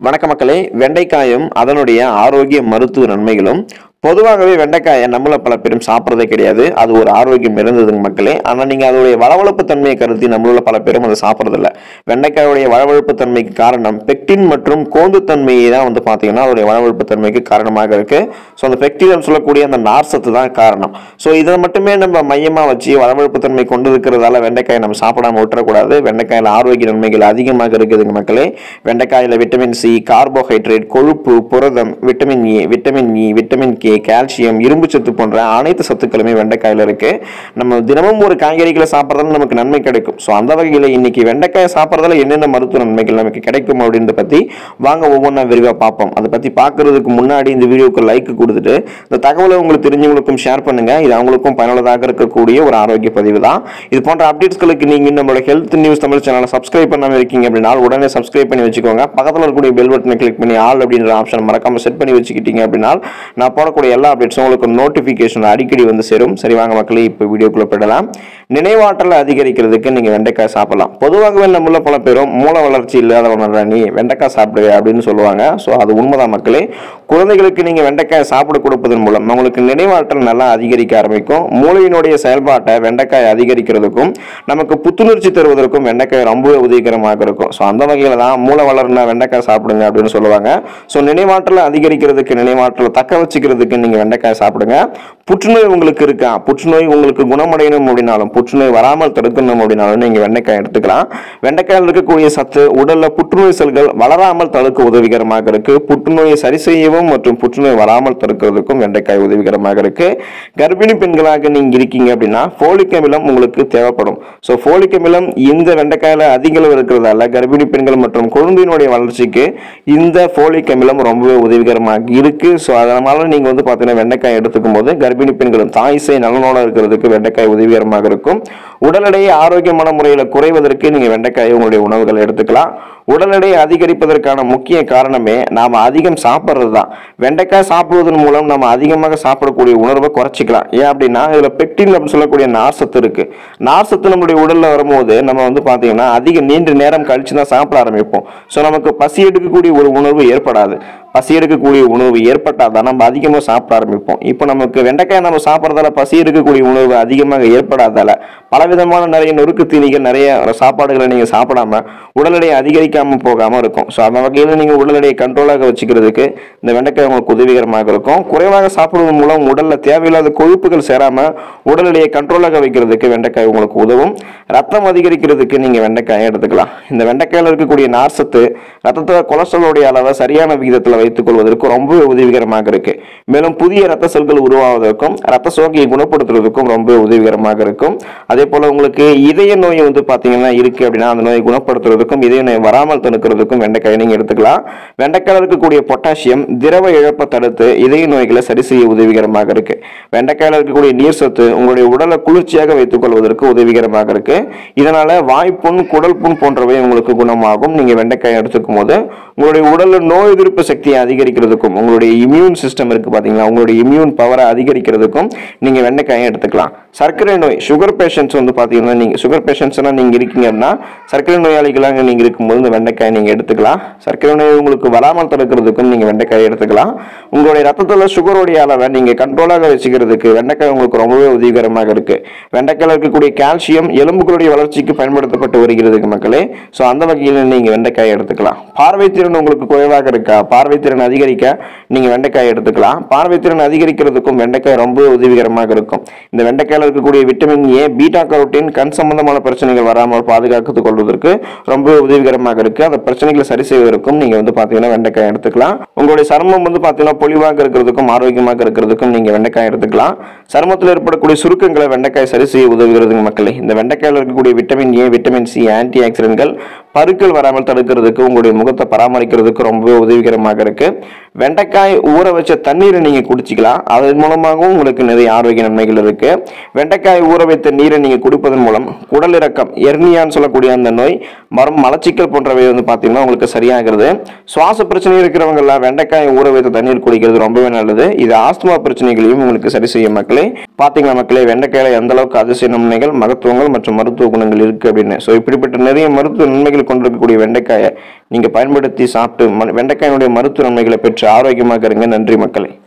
வணக்க மக்களே வெண்டைக்காயும் அதனுடைய ஆரோக்கிய மருத்துவ நன்மைகளும் பொதுவாகவே வெண்டைக்காயை நம்மள பல பேரும் சாப்பிட்றதே கிடையாது அது ஒரு ஆரோக்கியம் இருந்ததுங்க மக்களே ஆனால் நீங்கள் அதோடைய வளவளப்பு தன்மையை கருதி நம்மள பல பேரும் அதை சாப்பிட்றதில்ல வெண்டைக்காயுடைய வளவளப்பு தன்மைக்கு காரணம் பெக்டின் மற்றும் கோந்து தன்மையை தான் வந்து பார்த்தீங்கன்னா அதோடைய வளவளப்பு தன்மைக்கு காரணமாக இருக்கு ஸோ அந்த பெக்டின் சொல்லக்கூடிய அந்த நார்சத்து தான் காரணம் ஸோ இதை மட்டுமே நம்ம மையமாக வச்சு வளவளப்பு தன்மை கொண்டு இருக்கிறதால வெண்டைக்காயை நம்ம சாப்பிடாம விட்டுறக்கூடாது வெண்டைக்காயில் ஆரோக்கிய நன்மைகள் அதிகமாக இருக்குதுங்க மக்களே வெண்டைக்காயில் விட்டமின் சி கார்போஹைட்ரேட் கொழுப்பு புரதம் vitamin A vitamin E vitamin K calcium இரும்பு சத்து போன்ற அனைத்து சத்துக்களுமே வெண்டைக்காயில் இருக்கு நம்ம தினமும் ஒரு காய்கறிகளை சாப்பிட்றதால நமக்கு நன்மை கிடைக்கும் ஸோ அந்த வகையில் இன்னைக்கு வெண்டைக்காயை சாப்பிட்றதால என்னென்ன மருத்துவ நன்மைகள் நமக்கு கிடைக்கும் அப்படின்றத பற்றி வாங்க ஒவ்வொன்றா விரிவாக பார்ப்போம் அதை பற்றி பார்க்கறதுக்கு முன்னாடி இந்த வீடியோக்கு லைக் கொடுத்துட்டு இந்த தகவலை உங்களுக்கு தெரிஞ்சவங்களுக்கும் ஷேர் பண்ணுங்க இது அவங்களுக்கும் பயனுள்ளதாக இருக்கக்கூடிய ஒரு ஆரோக்கிய பதிவு தான் இது போன்ற அப்டேட்ஸ்களுக்கு நீங்கள் நம்மளோட ஹெல்த் நியூஸ் தமிழ் சேனலை சப்ஸ்கிரைப் பண்ணாமல் இருக்கீங்க அப்படின்னா உடனே சப்ஸ்கிரைப் பண்ணி வச்சுக்கோங்க பக்கத்தில் இருக்கக்கூடிய பெல் பட்டனை கிளிக் பண்ணி ஆல் அப்படின்ற ஆப்ஷன் மறக்காம செட் பண்ணி வச்சுக்கிட்டீங்க அப்படின்னா நான் போடக்கூடிய எல்லா அப்டேட்ஸும் உங்களுக்கு நோட்டிஃபிகேஷன் அடிக்கடி வந்து சேரும் சரி வாங்க மக்களே இப்போ வீடியோக்குள்ள போயிடலாம் நினைவாற்றலை அதிகரிக்கிறதுக்கு நீங்கள் வெண்டைக்காய் சாப்பிடலாம் பொதுவாகவே நம்மள பல பேரும் மூளை வளர்ச்சி இல்லாதவனடா நீ வெண்டைக்காய் சாப்பிடுவே அப்படின்னு சொல்லுவாங்க ஸோ அது உண்மைதான் மக்களே குழந்தைகளுக்கு நீங்கள் வெண்டைக்காய் சாப்பிட கொடுப்பதன் மூலம் உங்களுக்கு நினைவாற்றல் நல்லா அதிகரிக்க ஆரம்பிக்கும் மூளையினுடைய செயல்பாட்டை வெண்டைக்காய் அதிகரிக்கிறதுக்கும் நமக்கு புத்துணர்ச்சி தருவதற்கும் வெண்டைக்காய் ரொம்பவே உதவிகரமாக இருக்கும் ஸோ அந்த வகையில் தான் மூளை வளர்னா வெண்டைக்காய் சாப்பிடுங்க அப்படின்னு சொல்லுவாங்க ஸோ நினைவாற்றலை அதிகரிக்கிறதுக்கு நினைவாற்றலை தக்க வச்சுக்கிறதுக்கு நீங்கள் வெண்டைக்காய் சாப்பிடுங்க புற்றுநோய் உங்களுக்கு இருக்கா புற்றுநோய் உங்களுக்கு குணமடையணும் அப்படின்னாலும் புற்றுநோய் வராமல் தடுக்கணும் அப்படின்னாலும் நீங்கள் வெண்டைக்காய் எடுத்துக்கலாம் வெண்டைக்காயில் இருக்கக்கூடிய சத்து உடல்ல புற்றுநோய் செல்கள் வளராமல் தடுக்க உதவிகரமாக இருக்கு புற்றுநோயை சரி செய்யவும் மற்றும் புற்றுநோய் வராமல் தடுக்கிறதுக்கும் வெண்டைக்காய் உதவிகரமாக இருக்கு கர்ப்பிணி பெண்களாக நீங்க இருக்கீங்க அப்படின்னா ஃபோலிக் அமிலம் உங்களுக்கு தேவைப்படும் ஸோ ஃபோலிக் அமிலம் இந்த வெண்டைக்காயில அதிக அளவு இருக்கிறதால கர்ப்பிணி பெண்கள் மற்றும் குழந்தையினுடைய வளர்ச்சிக்கு இந்த ஃபோலிக் அமிலம் ரொம்பவே உதவிகரமாக இருக்கு ஸோ அதனால நீங்க வந்து பார்த்தீங்கன்னா வெண்டைக்காய் எடுத்துக்கும் போது கர்ப்பிணி பெண்களும் தாய் சேய் நலனோட இருக்கிறதுக்கு வெண்டைக்காய் உதவிகரமாக இருக்கும் உடல் எடையை ஆரோக்கியமான முறையில் குறைவதற்கு நீங்க வெண்டைக்காயை உங்களுடைய உணவுகள் எடுத்துக்கலாம் உடல் எடையை அதிகரிப்பதற்கான முக்கிய காரணமே நாம் அதிகம் சாப்பிட்றது தான் வெண்டைக்காய் சாப்பிடுவதன் மூலம் நம்ம அதிகமாக சாப்பிடக்கூடிய உணர்வை குறைச்சிக்கலாம் ஏன் அப்படின்னா இதில் பெக்டின் அப்படின்னு சொல்லக்கூடிய நார்சத்து இருக்கு நார்சத்து நம்மளுடைய உடல்ல வரும்போது நம்ம வந்து பார்த்தீங்கன்னா அதிக நீண்ட நேரம் கழிச்சு தான் சாப்பிட ஆரம்பிப்போம் ஸோ நமக்கு பசி எடுக்கக்கூடிய ஒரு உணர்வு ஏற்படாது பசி எடுக்கக்கூடிய உணவு ஏற்பட்டால் தான் நம்ம அதிகமாக சாப்பிட ஆரம்பிப்போம் இப்போ நமக்கு வெண்டைக்காய் நம்ம சாப்பிட்றதால பசி எடுக்கக்கூடிய உணவு அதிகமாக ஏற்படாதால பலவிதமான நிறைய நொறுக்கு தீனிகள் நிறைய சாப்பாடுகளை நீங்கள் சாப்பிடாம உடல் எடையை அதிகரிக்காமல் போகாமல் இருக்கும் ஸோ அந்த வகையில் நீங்கள் உடல் எடையை கண்ட்ரோலாக வச்சுக்கிறதுக்கு இந்த வெண்டைக்காய் உங்களுக்கு உதவிகரமாக இருக்கும் குறைவாக சாப்பிடுவதன் மூலம் உடலில் தேவையில்லாத கொழுப்புகள் சேராமல் உடல் எடையை கண்ட்ரோலாக வைக்கிறதுக்கு வெண்டைக்காய் உங்களுக்கு உதவும் ரத்தம் அதிகரிக்கிறதுக்கு நீங்கள் வெண்டைக்காயை எடுத்துக்கலாம் இந்த வெண்டைக்காயில் இருக்கக்கூடிய நார்சத்து ரத்தத்தில் கொலஸ்ட்ராலோடைய அளவை சரியான விகிதத்தில் வைத்துக் கொள்வதற்கு ரொம்பவே உதவிகரமாக இருக்கு மேலும் புதிய ரத்த செல்கள் உருவாவதற்கும் ரத்த சோகையை குணப்படுத்துறதுக்கும் ரொம்ப உதவிகரமாக இருக்கும் அதே போல உங்களுக்கு இதய நோய் வந்து பார்த்தீங்கன்னா இருக்கு அப்படின்னா அந்த நோயை குணப்படுத்துறதுக்கும் இதய நோய் வராமல் தடுக்கிறதுக்கும் வெண்டைக்காயை நீங்க எடுத்துக்கலாம் வெண்டைக்காயில் இருக்கக்கூடிய பொட்டாசியம் திரவ இழப்பை தடுத்து இதய நோய்களை சரி செய்ய உதவிகரமாக இருக்கு வெண்டைக்காயில் இருக்கக்கூடிய நீர் சத்து உங்களுடைய உடலை குளிர்ச்சியாக வைத்துக் கொள்வதற்கு உதவிகரமாக இருக்கு இதனால வாய்ப்புண் குடல் புண் போன்றவை உங்களுக்கு குணமாகும் நீங்க வெண்டைக்காயை எடுத்துக்கும் போது உங்களுடைய உடல்ல நோய் எதிர்ப்பு சக்தியை அதிகரிக்கிறதுக்கும் உங்களுடைய இம்யூன் சிஸ்டம் இருக்கு பாத்தீங்களா உங்களுடைய இம்யூன் பவரை அதிகரிக்கிறதுக்கும் நீங்க வெண்டைக்காயை எடுத்துக்கலாம் சர்க்கரை நோய் சுகர் பேஷண்ட்ஸ் வந்து பாத்தீங்கன்னா நீங்க சுகர் பேஷண்ட்ஸ்னா நீங்க இருக்கீங்க அப்படின்னா சர்க்கரை நோயாளிகளாக நீங்க இருக்கும்போது இந்த வெண்டைக்காயை நீங்க எடுத்துக்கலாம் சர்க்கரை நோய் உங்களுக்கு வராமல் தடுக்கிறதுக்கும் நீங்க வெண்டைக்காயை எடுத்துக்கலாம் உங்களுடைய ரத்தத்துல சுகருடைய அளவை நீங்க கண்ட்ரோலாக வச்சுக்கிறதுக்கு வெண்டைக்காய் உங்களுக்கு ரொம்பவே உதவிகரமாக இருக்கு வெண்டைக்காயில் இருக்கக்கூடிய கால்சியம் எலும்புகளுடைய வளர்ச்சிக்கு பயன்படுத்தப்பட்டு வருகிறது மக்களே ஸோ அந்த வகையில் நீங்க வெண்டைக்காயை எடுத்துக்கலாம் பார்வை திறன் உங்களுக்கு குறைவாக இருக்கா பார்வை திறன் அதிகரிக்க நீங்க வெண்டைக்காய் எடுத்துக்கலாம் பார்வை திறன் அதிகரிக்கிறதுக்கும் வெண்டைக்காய் ரொம்ப உதவிகரமாக இருக்கும் இந்த வெண்டைக்காயில் இருக்கக்கூடிய விட்டமின் ஏ பீட்டா கரோட்டின் கண் சம்பந்தமான பிரச்சனைகள் வராமல் பாதுகாத்துக் கொள்வதற்கு ரொம்ப உதவிகரமாக இருக்கு அந்த பிரச்சனைகளை சரி செய்வதற்கும் நீங்க வந்து பாத்தீங்கன்னா வெண்டைக்காய் எடுத்துக்கலாம் உங்களுடைய சருமம் வந்து பாத்தீங்கன்னா பொலிவாக இருக்கிறதுக்கும் ஆரோக்கியமாக இருக்கிறதுக்கும் நீங்க வெண்டைக்காய் எடுத்துக்கலாம் சருமத்தில் ஏற்படக்கூடிய சுருக்கங்களை வெண்டைக்காய் சரி செய்ய உதவுகிறதுங்க மக்களே இந்த வெண்டைக்காயில் இருக்கக்கூடிய vitamin A vitamin C anti ஆக்சிடென்ட்கள் பருக்கள் வராமல் தடுக்கிறதுக்கு உங்களுடைய முகத்தை பராமரிக்கிறதுக்கு ரொம்பவே உதவிகரமாக இருக்கு வெண்டைக்காய் ஊற வச்ச தண்ணீரை நீங்க குடிச்சிக்கலாம் அதன் மூலமாகவும் உங்களுக்கு நிறைய ஆரோக்கிய நன்மைகள் இருக்கு வெண்டைக்காய் ஊற வைத்த நீரை நீங்க குடிப்பதன் மூலம் குடல் இறக்கம் எர்னியான்னு சொல்லக்கூடிய அந்த நோய் மரம் மலச்சிக்கல் போன்றவை வந்து பார்த்தீங்கன்னா உங்களுக்கு சரியாகிறது சுவாச பிரச்சனை இருக்கிறவங்க எல்லாம் வெண்டைக்காய் ஊற வைத்த தண்ணீர் குடிக்கிறது ரொம்பவே நல்லது இது ஆஸ்துமா பிரச்சனைகளையும் உங்களுக்கு சரி செய்யும் மக்களே மக்களே பார்த்தீங்களா மக்களே வெண்டைக்காயில எந்த அளவுக்கு அதிசய நன்மைகள் மகத்துவங்கள் மற்றும் மருத்துவ குணங்கள் இருக்கு அப்படின்னு ஸோ இப்படிப்பட்ட நிறைய மருத்துவ நன்மைகள் கொண்டிருக்கக்கூடிய வெண்டைக்காயை நீங்க பயன்படுத்தி சாப்பிட்டு ம- வெண்டைக்காயினுடைய மருத்துவ நன்மைகளை பெற்று ஆரோக்கியமாக இருங்க நன்றி மக்களே